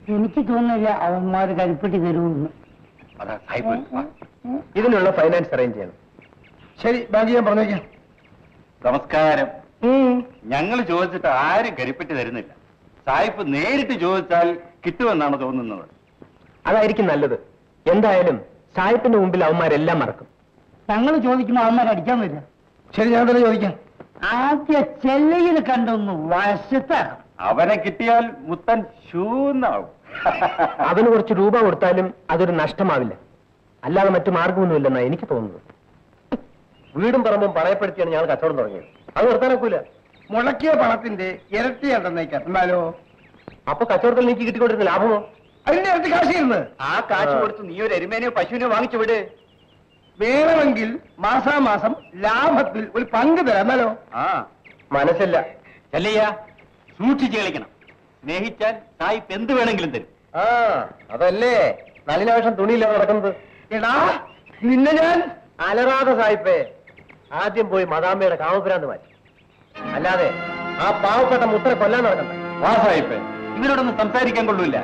എനിക്ക് തോന്നുന്നില്ല അവന്മാര് കരിപ്പെട്ടി തരുമെന്ന് അതാ സാഹിബ് വാ. ഇതിനുള്ള ഫൈനാൻസ് അറേഞ്ച് ചെയ്യണം ശരി ബാങ്ക് ഞാൻ പറഞ്ഞേക്കാം നമസ്കാരം ഞങ്ങൾ ചോദിച്ചിട്ട് ആരും കരിപ്പെട്ടി തരുന്നില്ല സായിപ്പ് നേരിട്ട് ചോദിച്ചാൽ കിട്ടുമെന്നാണ് തോന്നുന്നത് അതായിരിക്കും നല്ലത് എന്തായാലും സാഹിബിന്റെ മുമ്പിൽ അവന്മാരെല്ലാം മറക്കും ഞങ്ങൾ ചോദിക്കുമ്പോൾ അവന്മാർ അടിക്കാൻ വരില്ല ശരി ഞാൻ തന്നെ ചോദിക്കാം ആദ്യ ചെല്ലയിൽ കണ്ടൊന്ന് വശത്താക്കണം അവനെ കിട്ടിയാൽ മുത്തൻ ശൂന്നാവും അവന് കുറച്ച് രൂപ കൊടുത്താലും അതൊരു നഷ്ടമാവില്ല അല്ലാതെ മറ്റു മാർഗമൊന്നുമില്ലെന്നാണ് എനിക്ക് തോന്നുന്നത് വീടും പറമ്പും പണയപ്പെടുത്തിയാണ് ഞങ്ങൾ കച്ചവടം തുടങ്ങിയത് അത് നിർത്താനൊക്കൂല മുളക്കിയ പണത്തിന്റെ ഇരട്ടി ഉണ്ടെന്നേക്കാം എന്നാലോ അപ്പൊ കച്ചവടത്തിൽ എനിക്ക് കിട്ടിക്കൊണ്ടിരുന്ന ലാഭമോ അതിന്റെ ഇരട്ടി കാശിരുന്ന് ആ കാശ് കൊടുത്ത് നീ ഒരു എരുമേനെയോ പശുവിനെയോ വാങ്ങിച്ചു വിട് വേണമെങ്കിൽ മാസാമാസം ലാഭത്തിൽ ഒരു പങ്ക് തരാം എന്നാലോ ആ മനസ്സില്ല ചെല്ലയ്യ സൂക്ഷിച്ച് കളിക്കണം സ്നേഹിച്ചാൽ സായിപ്പ് എന്ത് വേണമെങ്കിലും തരും ആ അതല്ലേ നളിനാവശ്യം തുണിയില്ലാതെ നടക്കുന്നത് എടാ നിന്നെ ഞാൻ അലറാതെ സായിപ്പേ ആദ്യം പോയി മദാമ്മയുടെ കാമപുരാന്ത് മാറ്റി അല്ലാതെ ആ പാവപ്പെട്ട മുത്തരെ കൊല്ലാൻ നടക്കണ്ട വാ സായിപ്പ് ഇവരോടൊന്നും സംസാരിക്കാൻ കൊള്ളൂല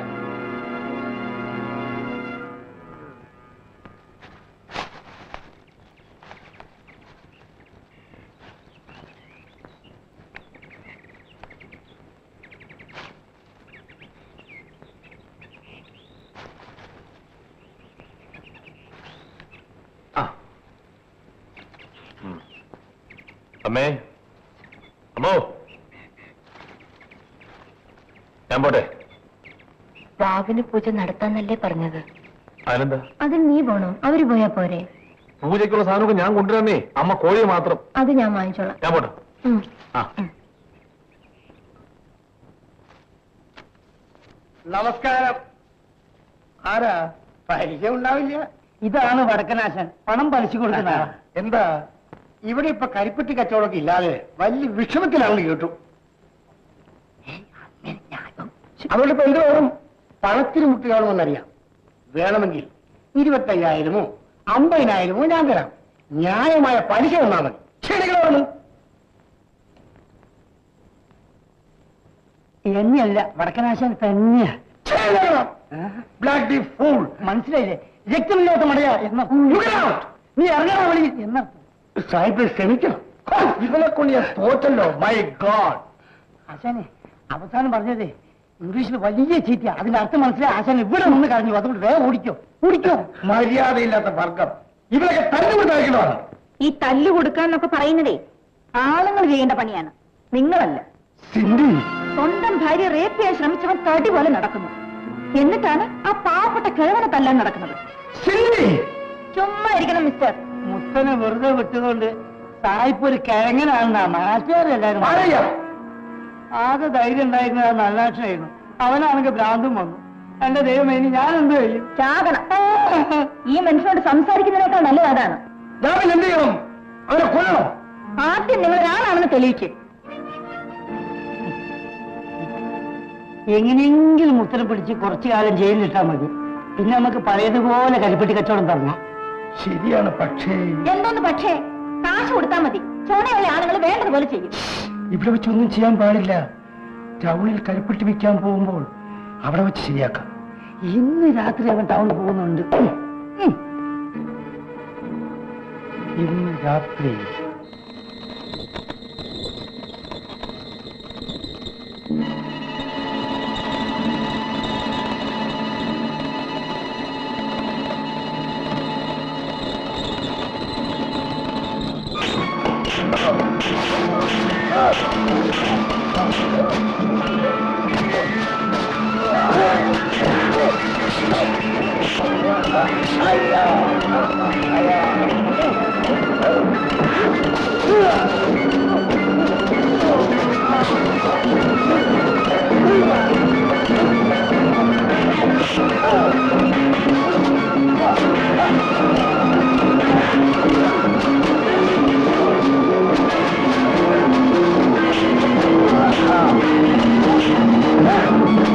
അമ്മേ അമ്മോ ഞാൻ പോട്ടെ വാവിന് പൂജ നടത്താന്നല്ലേ പറഞ്ഞത് അതിനെന്താ അതിന് നീ പോണോ അവര് പോയാ പോരെ പൂജയ്ക്കുള്ള സാധനമൊക്കെ ഞാൻ കൊണ്ടുവരണേ അമ്മ കോഴിയെ മാത്രം അത് ഞാൻ വാങ്ങിച്ചോളാം ഞാൻ പോട്ടെ ഉം. ആ നമസ്കാരം ആരാ പരിചയം ഉണ്ടാവില്ല ഇതാണ് വടക്കനാശൻ പണം പലിശ കൊടുക്കുന്ന ആളാ. എന്താ ഇവിടെ ഇപ്പൊ കരിപ്പെട്ടി കച്ചവടമൊക്കെ ഇല്ലാതെ വലിയ വിഷമത്തിലാണെന്ന് കേട്ടു അതുകൊണ്ട് ഇപ്പൊ എന്ത് വേണം പണത്തിന് മുട്ടി കാണുമെന്നറിയാം വേണമെങ്കിൽ ഇരുപത്തയ്യായിരമോ അമ്പതിനായിരമോ ഞാൻ തരാം ന്യായമായ പലിശ തന്നാ മതി ക്ഷണികളാണ് എന്നെയല്ല വടക്കനാശൻ തന്നെയാ ബ്ലാക്ക് ദി ഫൂൾ മനസ്സിലായില്ലേ രക്തമില്ലാത്ത മടയാ എന്ന നീ ഇറങ്ങണ വഴി എന്ന സാഹിബ് ക്ഷമിക്കണം ഹോ, ഇവനെ കൊണ്ട് ഞാൻ തോറ്റല്ലോ മൈ ഗോഡ് ആശാനെ അവസാനം പറഞ്ഞതേ ഇംഗ്ലീഷിൽ വലിയ ചീറ്റ അതിന്റെ അർത്ഥം മനസ്സിലായി ആശാൻ ഇവിടെ നിന്ന് കരഞ്ഞു അതുകൊണ്ട് വേഗം ഓടിക്കോ ഓടിക്കോ മര്യാദയില്ലാത്ത വർഗം ഇവരൊക്കെ തല്ലുകൊണ്ടായിരിക്കണമാണ് ഈ തല്ല് കൊടുക്കാന്നൊക്കെ പറയുന്നതേ ആളുകൾ ചെയ്യേണ്ട പണിയാണ് നിങ്ങളല്ല സിന്ധി സ്വന്തം ഭാര്യ റേപ്പ് ചെയ്യാൻ ശ്രമിച്ചവൻ തടി പോലെ നടക്കുന്നു എന്നിട്ടാണ് ആ പാവപ്പെട്ട കിഴവനെ തല്ലാൻ നടക്കുന്നത് സിന്ധി ചുമ്മാ ഇരിക്കണം മിസ്റ്റർ മുത്തനെ വെറുതെ വിട്ടതുകൊണ്ട് സായിപ്പ് ഒരു കിഴങ്ങനാണെന്നാ നാട്ടുകാരെല്ലാരും പറയ ആകെ ധൈര്യം ഉണ്ടായിരുന്നത് ആ നല്ലാക്ഷനായിരുന്നു അവനാണെങ്കിൽ ഭ്രാന്തും വന്നു എന്റെ ദൈവമേ ഇനി ഞാൻ എന്ത് ചെയ്യും ചാകണം ഈ മനുഷ്യനോട് സംസാരിക്കുന്നതിനേക്കാൾ നല്ലത് അതാണ് ഞാൻ പിന്നെ എന്ത് ചെയ്യണം അവനെ കൊല്ലണം ആദ്യം നിങ്ങൾ ഒരാളാണെന്ന് തെളിയിക്കും എങ്ങനെയെങ്കിലും മുത്തനെ പിടിച്ച് കുറച്ചു കാലം ജയിലിലിട്ടാ മതി പിന്നെ നമുക്ക് പഴയതുപോലെ കരിപ്പെട്ടി കച്ചവടം തുടങ്ങാം ശരിയാണ് പക്ഷേ എന്തോന്ന് പക്ഷേ കാശ് കൊടുത്താൽ മതി ചോണയുള്ള ആളുകൾ വേണ്ടതുപോലെ ചെയ്യും ഇവിടെ വെച്ചൊന്നും ചെയ്യാൻ പാടില്ല ടൗണിൽ കരിപ്പെട്ടി വിൽക്കാൻ പോകുമ്പോൾ അവിടെ വെച്ച് ശരിയാക്കാം ഇന്ന് രാത്രി അവൻ ടൗണിൽ പോകുന്നുണ്ട് ഉം. ഉം. ഇന്ന് രാത്രി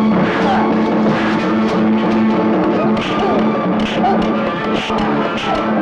ആ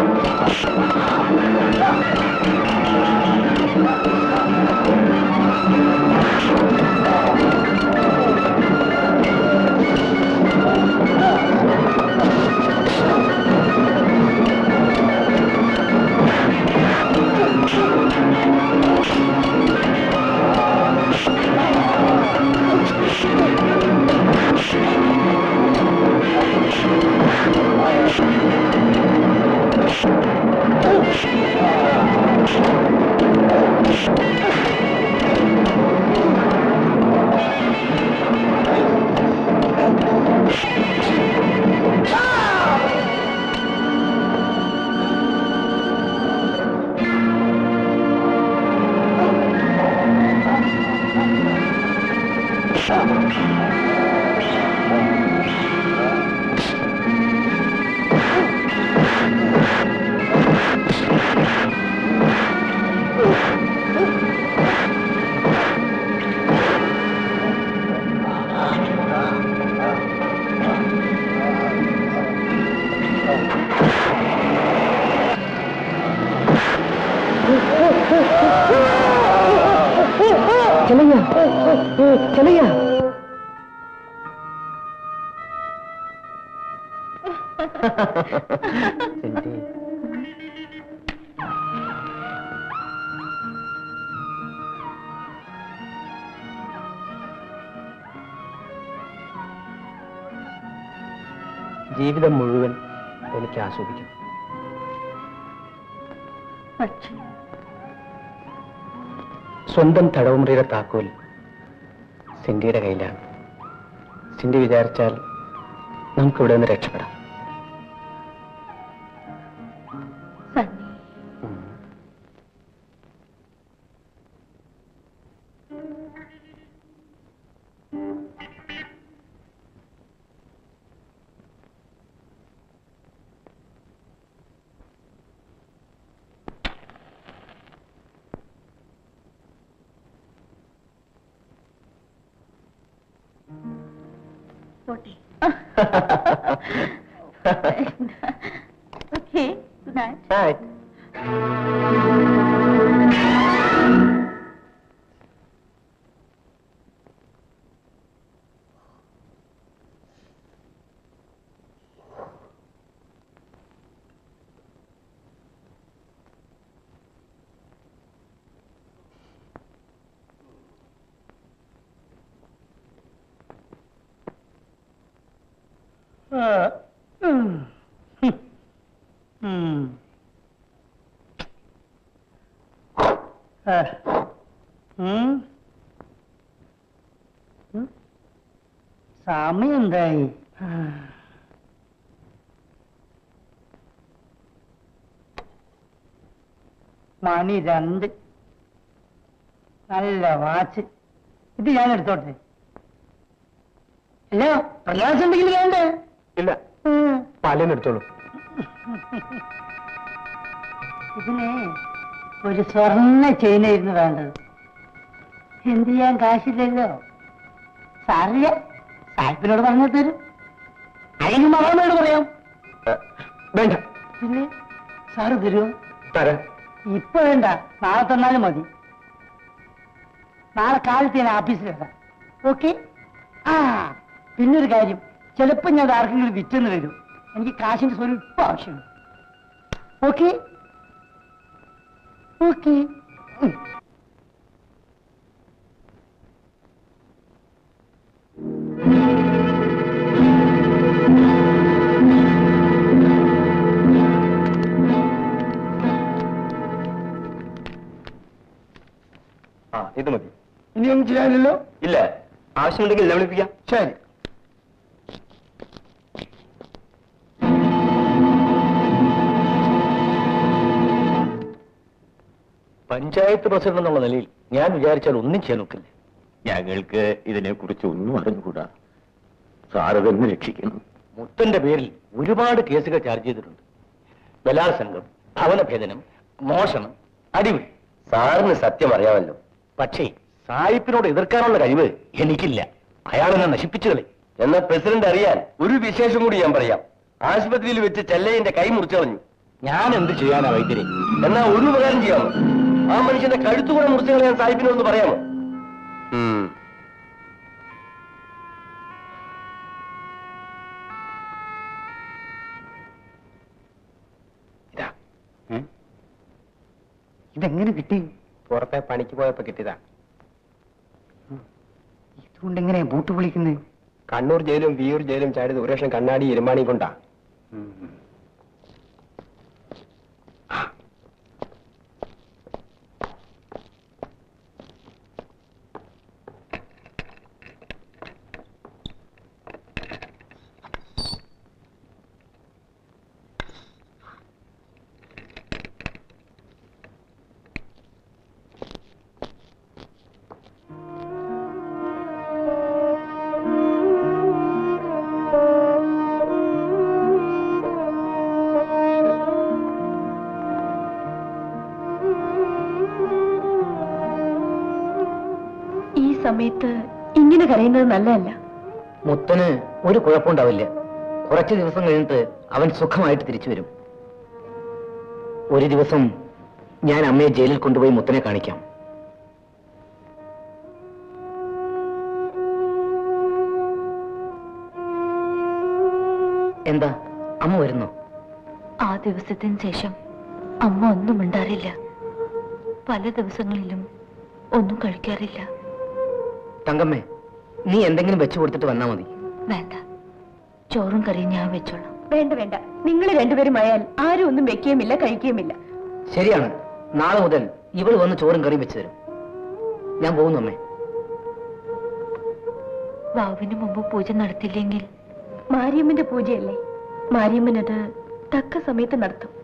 ചെലയ്യ ജീവിതം മുഴുവൻ എനിക്ക് ആസ്വദിക്കണം പക്ഷേ സ്വന്തം തടവുമുറിയുടെ താക്കോൽ സിന്ധിയുടെ കയ്യിലാണ് സിന്ധി വിചാരിച്ചാൽ നമുക്കിവിടെ നിന്ന് രക്ഷപ്പെടാം സണ്ണി പോട്ടെ ഓക്കെ ഗുഡ് നൈറ്റ് സമയം എന്തായി മണി രണ്ട് നല്ല വാച്ച് ഇത് ഞാൻ എടുത്തോട്ടെ അല്ല പ്രയാസം ഉണ്ടെങ്കിൽ വേണ്ടേ ഇല്ല ഉം. പാലിനെടുത്തോളൂ ഇതിന് ഒരു സ്വർണ്ണ ചെയിനായിരുന്നു വേണ്ടത് എന്ത് ചെയ്യാൻ കാശില്ലല്ലോ സാറില്ല സാഹിബിനോട് പറഞ്ഞു തരും അല്ലെങ്കിൽ മകളോട് പറയാം വേണ്ട പിന്നെ സാറ് തരുമോ തരാം ഇപ്പൊ വേണ്ട നാളെ തന്നാലും മതി നാളെ കാലത്ത് ഞാൻ ഓഫീസിൽ വരാം ഓക്കെ ആ പിന്നൊരു കാര്യം ചിലപ്പോ ഞാൻ ആർക്കെങ്കിലും വിറ്റെന്ന് വരും എനിക്ക് കാശിന്റെ സ്വരൂപം ആവശ്യമുണ്ട് ഓക്കെ ഓക്കെ ആ ഇത് മതി ഇനി ഒന്നും ചെയ്യാനില്ലല്ലോ ഇല്ല ആവശ്യമുണ്ടെങ്കിൽ എന്നെ വിളിപ്പിക്കാം ശരി പഞ്ചായത്ത് പ്രസിഡന്റ് എന്നുള്ള നിലയിൽ ഞാൻ വിചാരിച്ചാൽ ഒന്നും ചെയ്യാൻ നോക്കില്ല ഞങ്ങൾക്ക് ഇതിനെക്കുറിച്ച് ഒന്നും അറിഞ്ഞുകൂടാ സാറ് തന്നെ രക്ഷിക്കണം മുത്തന്റെ പേരിൽ ഒരുപാട് കേസുകൾ ചാർജ് ചെയ്തിട്ടുണ്ട് ബലാത്സംഗം ഭവനഭേദനം മോഷണം അടിപിടി സാറിന് സത്യം അറിയാമല്ലോ പക്ഷേ സായിപ്പിനോട് എതിർക്കാനുള്ള കഴിവ് എനിക്കില്ല അയാൾ എന്നെ നശിപ്പിച്ചു കളി എന്നാൽ പ്രസിഡന്റ് അറിയാൻ ഒരു വിശേഷം കൂടി ഞാൻ പറയാം ആശുപത്രിയിൽ വെച്ച് ചെല്ലയിന്റെ കൈ മുറിച്ചു കളഞ്ഞു ഞാൻ എന്ത് ചെയ്യാനാ വൈദ്യരെ എന്നാ ഒരു ഉപകാരം ചെയ്യാമോ ആ മനുഷ്യന്റെ കഴുത്തുകൂടെ മുറിച്ചു കളയാൻ സാഹിബിനോട് പറയാമോ ഉം. ഇതാ ഇതെങ്ങനെ കിട്ടി പുറത്തെ പണിക്ക് പോയപ്പോ കിട്ടിയതാ ഇതുകൊണ്ട് എങ്ങനെയാ ബൂട്ട് വിളിക്കുന്നത് കണ്ണൂർ ജയിലും വിയൂർ ജയിലും ചാടിയത് ഒരു ലക്ഷം കണ്ണാടി ഇരുമാണി കൊണ്ടാ ഈ സമയത്ത് ഇങ്ങനെ കരയുന്നത് നല്ലതല്ല മുത്തന് ഒരു കുഴപ്പമുണ്ടാവില്ല കുറച്ച് ദിവസം കഴിഞ്ഞിട്ട് അവൻ സുഖമായിട്ട് തിരിച്ചു വരും ഒരു ദിവസം ഞാൻ അമ്മയെ ജയിലിൽ കൊണ്ടുപോയി മുത്തനെ കാണിക്കാം എന്താ അമ്മ വരുന്നോ ആ ദിവസത്തിന് ശേഷം അമ്മ ഒന്നും ഉണ്ടാറില്ല പല ദിവസങ്ങളിലും ഒന്നും കഴിക്കാറില്ല തങ്കമ്മേ നീ എന്തെങ്കിലും വെച്ചു കൊടുത്തിട്ട് വന്നാ മതി വേണ്ട ചോറും കറിയും ഞാൻ വെച്ചോളാം വേണ്ട വേണ്ട നിങ്ങൾ രണ്ടുപേരും ആയാൽ ആരും ഒന്നും വെക്കുകയുമില്ല കഴിക്കുകയുമില്ല ശരിയാണ് നാളെ മുതൽ ഇവൾ വന്ന് ചോറും കറിയും വെച്ചു തരും ഞാൻ പോകുന്നു അമ്മേ വാവിന് മുമ്പ് പൂജ നടത്തില്ലെങ്കിൽ മാരിയമ്മന്റെ പൂജയല്ലേ മാരിയമ്മനത് തക്ക സമയത്ത് നടത്തും